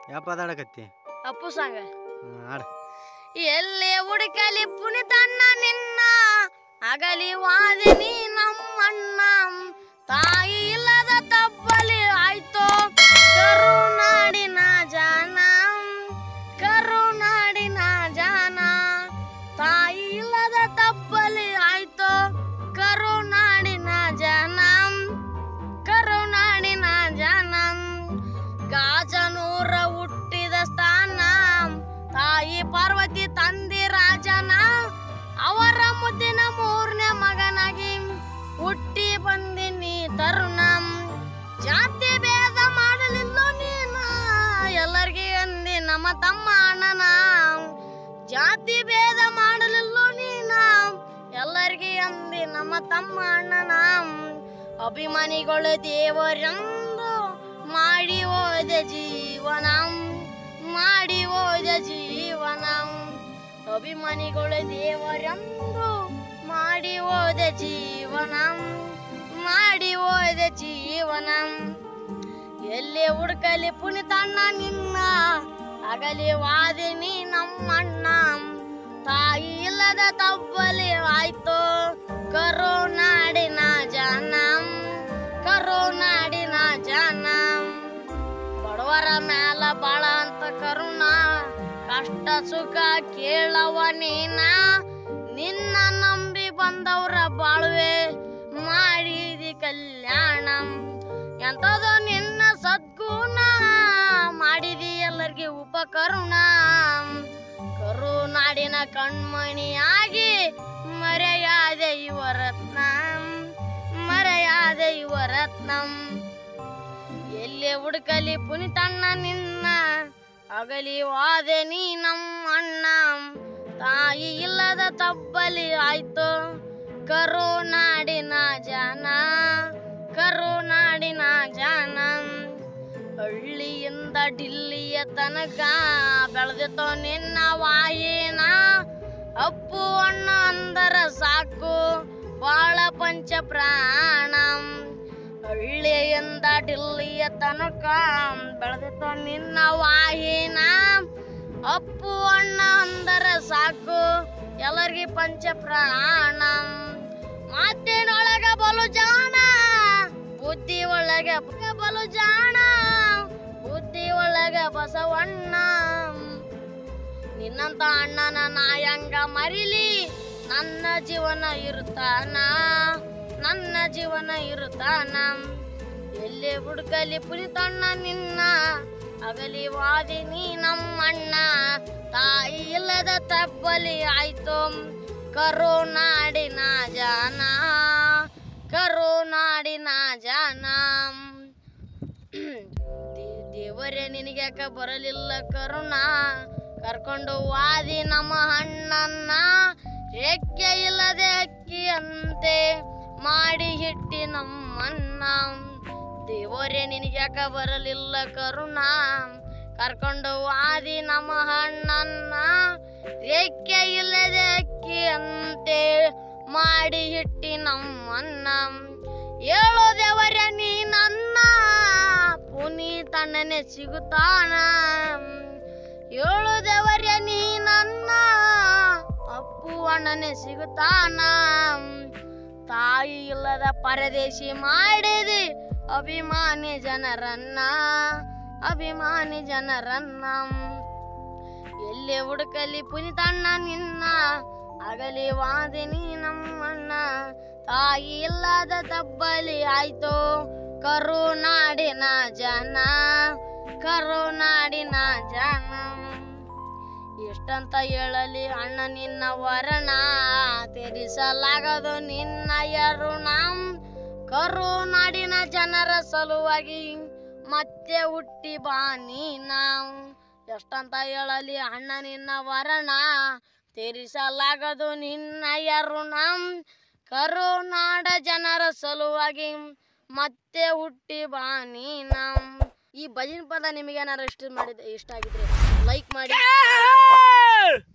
ಯಾವ ಪದ ಆಡಕತ್ತಿ ಅಪ್ಪು ಸಾಂಗ ಹ್ಮ್, ಆಡ ಎಲ್ಲಿ ಹುಡುಕಲಿ ಪುನಿತಣ್ಣ ನಿನ್ನ ಅಗಲಿ ವಾದಿನಿ ನಮ್ಮಣ್ಣ ತಾಯಿ ಇಲ್ಲದ ತಪ್ಪಲಿ ಆಯ್ತು ಕರುನಾಡಿನ ಜನ ಕರುನಾಡಿನ ಜನ ತಾಯಿ ಇಲ್ಲದ ತಪ್ಪಲಿ ಆಯ್ತು ಕರುನಾಡಿನ ಜನ ಕರುನಾಡಿನ ಜನ ಗಾಜನೂರ ಹುಟ್ಟಿದ ಸ್ಥಾನ ತಾಯಿ ಪಾರ್ವತಿ ತಂದೆ ರಾಜನ ಅವರ ಮುದ್ದಿನ ಮೂರನೇ ಮಗನಾಗಿ ಹುಟ್ಟಿ ಬಂದಿನಿ ತರುಣ ಜಾತಿ ಭೇದ ಮಾಡಲಿಲ್ಲ ನೀನ ಎಲ್ಲರಿಗೆ ಅಂದಿ ನಮ್ಮ ತಮ್ಮ ಅಣ್ಣನ ಜಾತಿ ಭೇದ ಮಾಡಲಿಲ್ಲ ನೀನ ಎಲ್ಲರಿಗೆ ಅಂದಿ ನಮ್ಮ ತಮ್ಮ ಅಣ್ಣನ ಅಭಿಮಾನಿಗಳು ದೇವರೆಂದು ಮಾಡಿ ಹೋದ ಜೀವನ ಮಾಡಿ ಹೋದ ಜೀವನ ಅಭಿಮಾನಿಗಳು ದೇವರೆಂದು ಮಾಡಿ ಹೋದ ಜೀವನ ಮಾಡಿ ಹೋದ ಜೀವನ ಎಲ್ಲಿ ಹುಡುಕಲಿ ಪುನಿತಣ್ಣ ನಿನ್ನ ಅಗಲಿ ವಾದಿನಿ ನಮ್ಮಣ್ಣ ತಾಯಿ ಇಲ್ಲದ ತಬ್ಬಲಿ ಆಯ್ತು ಕರುನಾಡಿನ ಜನ ಕರುನಾಡಿನ ಜನ ಬಡವರ ಮ್ಯಾಲ ಬಾಳ ಅಂತ ಕರುಣ ಕಷ್ಟ ಸುಖ ಕೇಳವ ನೀನ ನಿನ್ನ ನಂಬಿ ಬಂದವ್ರ ಬಾಳ್ವೆ ಮಾಡಿದಿ ಕಲ್ಯಾಣ ಎಂತದೋ ನಿನ್ನ ಸದ್ಗುಣ ಮಾಡಿದಿ ಎಲ್ಲರಿಗೆ ಉಪಕರುಣ ಕರುನಾಡಿನ ಕಣ್ಮಣಿಯಾಗಿ ಮರೆಯಾದ ಇವ ರತ್ನ ಮರೆಯಾದ ಇವ ರತ್ನಂ ಎಲ್ಲಿ ಹುಡುಕಲಿ ಪುನಿತಣ್ಣ ನಿನ್ನ ಅಗಲಿ ವಾದೆ ನೀ ನಮ್ಮ ಅಣ್ಣ ತಾಯಿ ಇಲ್ಲದ ತಬ್ಬಲಿ ಆಯ್ತು ಕರುನಾಡಿನ ಜನ ಕರುನಾಡಿನ ಜನ ಹಳ್ಳಿಯಿಂದ ಡಿಲ್ಲಿಯ ತನಕ ಬೆಳೆದಿತ್ತು ನಿನ್ನ ವಾಯಿನ ಅಪ್ಪು ಅಣ್ಣ ಅಂದರ ಸಾಕು ಬಾಳ ಪಂಚ ಪ್ರಾಣ ಹಳ್ಳಿಯಿಂದ ಡಿಲ್ಲಿಯ ತನಕ ಬೆಳೆದಿತ್ತು ನಿನ್ನ ವಾಹಿನ ಅಪ್ಪು ಅಣ್ಣ ಅಂದರ ಸಾಕು ಎಲ್ಲರಿಗೆ ಪಂಚ ಪ್ರಾಣ ಮಾತಿನೊಳಗ ಬಲು ಜಾಣ ಬುದ್ಧಿ ಒಳಗೆ ಬಲು ಜಾಣ ಬುದ್ಧಿ ಒಳಗೆ ಬಸವಣ್ಣ ನಿನ್ನಂತ ಅಣ್ಣನ ನಾಯಂಗ ಮರಿಲಿ ನನ್ನ ಜೀವನ ಇರುತ್ತಾನ ನನ್ನ ಜೀವನ ಇರುತ್ತಾನ ಎಲ್ಲಿ ಹುಡುಕಲಿ ಪುರಿತಣ್ಣ ನಿನ್ನ ಅಗಲಿ ವಾದಿನಿ ನಮ್ಮಣ್ಣ ತಾಯಿ ಇಲ್ಲದ ತಬ್ಬಲಿ ಆಯ್ತು ಕರುನಾಡಿನ ಜನ ಕರುನಾಡಿನ ಜನ ದೇ- ದೇವರೇ ನಿನಗ್ಯಾಕ ಬರಲಿಲ್ಲ ಕರುಣ ಕರ್ಕೊಂಡು ವಾದಿ ನಮ್ಮ ಅಣ್ಣನ್ನ ರೆಕ್ಕೆ ಇಲ್ಲದೆ ಅಕ್ಕಿಯಂತೆ ಮಾಡಿ ಹಿಟ್ಟಿ ನಮ್ಮನ್ನ ದೇವರೇ ನಿನಗ್ಯಾಕ ಬರಲಿಲ್ಲ ಕರುಣ ಕರ್ಕೊಂಡು ವಾದಿ ನಮ್ಮ ಅಣ್ಣನ್ನ ರೆಕ್ಕೆ ಇಲ್ಲದೆ ಅಕ್ಕಿಯಂತೆ ಮಾಡಿ ಹಿಟ್ಟಿ ನಮ್ಮನ್ನ ಹೇಳೋ ದೇವರೇ ನೀ ನನ್ನ ಪುನೀತಣ್ಣನೆ ಸಿಗುತ್ತಾನ ಏಳು ದೇವರೇ ನೀ ನನ್ನ ಅಪ್ಪು ಅಣ್ಣನೆ ಸಿಗುತ್ತಾನ ತಾಯಿ ಇಲ್ಲದ ಪರದೇಶಿ ಮಾಡಿದಿ ಅಭಿಮಾನಿ ಜನರನ್ನ ಅಭಿಮಾನಿ ಜನರನ್ನ ಎಲ್ಲಿ ಹುಡುಕಲಿ ಪುನಿತಣ್ಣ ನಿನ್ನ ಅಗಲಿ ವಾದಿನಿ ನಮ್ಮಣ್ಣ ತಾಯಿ ಇಲ್ಲದ ತಬ್ಬಲಿ ಆಯ್ತು ಕರುನಾಡಿನ ಜನ ಕರುನಾಡಿನ ಜನ ಎಷ್ಟಂತ ಹೇಳಲಿ ಅಣ್ಣ ನಿನ್ನ ವರ್ಣ ತೀರಿಸಲಾಗದು ನಿನ್ನ ಯರುಣ ಕರುನಾಡಿನ ಜನರ ಸಲುವಾಗಿ ಮತ್ತೆ ಹುಟ್ಟಿ ಬಾ ನಾವು ಎಷ್ಟಂತ ಹೇಳಲಿ ಅಣ್ಣ ನಿನ್ನ ವರ್ಣ ತೀರಿಸಲಾಗದು ನಿನ್ನ ಯರುಣ ಕರುನಾಡ ಜನರ ಸಲುವಾಗಿ ಮತ್ತೆ ಹುಟ್ಟಿ ಬಾ ನಾವು ಈ ಭಜನ್ ಪದ ನಿಮಗೆ ಏನಾರು ಇಷ್ಟ ಮಾಡಿದ ಇಷ್ಟ ಆಗಿದ್ರೆ ಲೈಕ್ ಮಾಡಿ